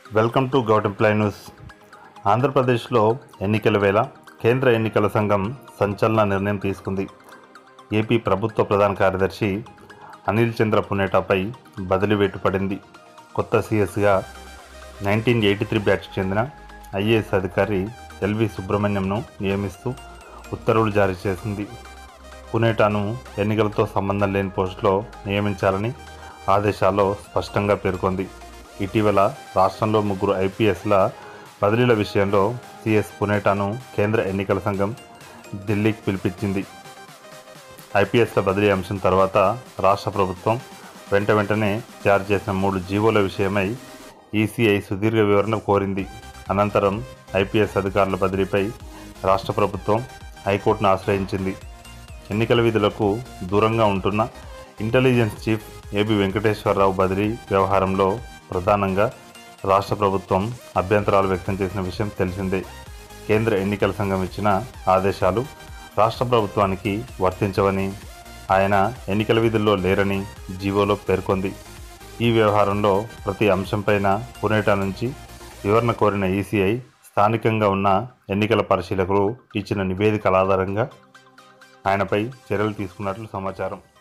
welcome to govt employee news ఆంధ్రప్రదేశ్లో ఎన్నికల వేళ కేంద్ర ఎన్నికల సంఘం సంచలన నిర్ణయం తీసుకుంది ఏపీ ప్రభుత్వ ప్రధాన కార్యదర్శి అనిల్ చంద్ర పునేటాపై బదిలీ వేటు పడింది కొత్త సీఎస్గా నైన్టీన్ ఎయిటీ త్రీ బ్యాచ్కి చెందిన ఐఏఎస్ అధికారి ఎల్వి సుబ్రహ్మణ్యంను నియమిస్తూ ఉత్తర్వులు జారీ చేసింది పునేటాను ఎన్నికలతో సంబంధం లేని పోస్టులో నియమించాలని ఆదేశాల్లో స్పష్టంగా పేర్కొంది ఇటీవల రాష్ట్రంలో ముగ్గురు ఐపీఎస్ల బదిలీల విషయంలో సిఎస్ పునేటాను కేంద్ర ఎన్నికల సంఘం ఢిల్లీకి పిలిపించింది ఐపీఎస్ల బదిలీ అంశం తర్వాత రాష్ట్ర ప్రభుత్వం వెంట వెంటనే జారీ చేసిన మూడు జీవోల విషయమై ఈసీఐ సుదీర్ఘ వివరణ కోరింది అనంతరం ఐపీఎస్ అధికారుల బదిలీపై రాష్ట్ర ప్రభుత్వం హైకోర్టును ఆశ్రయించింది ఎన్నికల విధులకు దూరంగా ఉంటున్న ఇంటెలిజెన్స్ చీఫ్ ఏబి వెంకటేశ్వరరావు బదిలీ వ్యవహారంలో ప్రధానంగా రాష్ట్ర ప్రభుత్వం అభ్యంతరాలు వ్యక్తం చేసిన విషయం తెలిసిందే కేంద్ర ఎన్నికల సంఘం ఇచ్చిన ఆదేశాలు రాష్ట్ర ప్రభుత్వానికి వర్తించవని ఆయన ఎన్నికల విధుల్లో లేరని జీవోలో పేర్కొంది ఈ వ్యవహారంలో ప్రతి అంశంపైన పునేటా నుంచి వివరణ కోరిన ఈసీఐ స్థానికంగా ఉన్న ఎన్నికల పరిశీలకులు ఇచ్చిన నివేదికల ఆధారంగా ఆయనపై చర్యలు తీసుకున్నట్లు సమాచారం